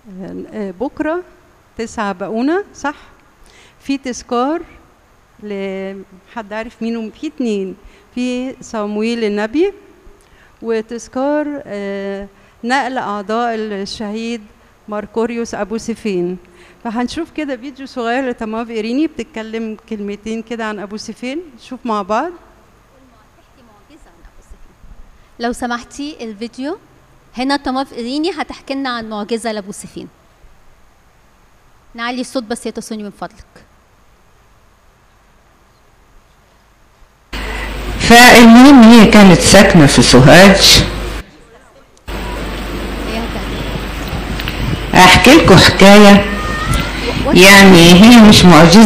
آه، بكرة تسعة بقونة صح في تذكار لحد عارف مين في اتنين في صمويل النبي وتذكار آه، نقل أعضاء الشهيد ماركوريوس أبو سيفين فهنشوف كده فيديو صغير لتماف إيريني بتتكلم كلمتين كده عن أبو سيفين نشوف مع بعض تحكي معجزة عن أبو سفيان لو سمحتي الفيديو هنا تماف إيريني هتحكي لنا عن معجزة لأبو سفين نعلي الصوت بس يا تسوني من فضلك فالمهم هي كانت ساكنة في سوهاج هي هتعمل. أحكي لكم حكاية يعني هي مش معجزة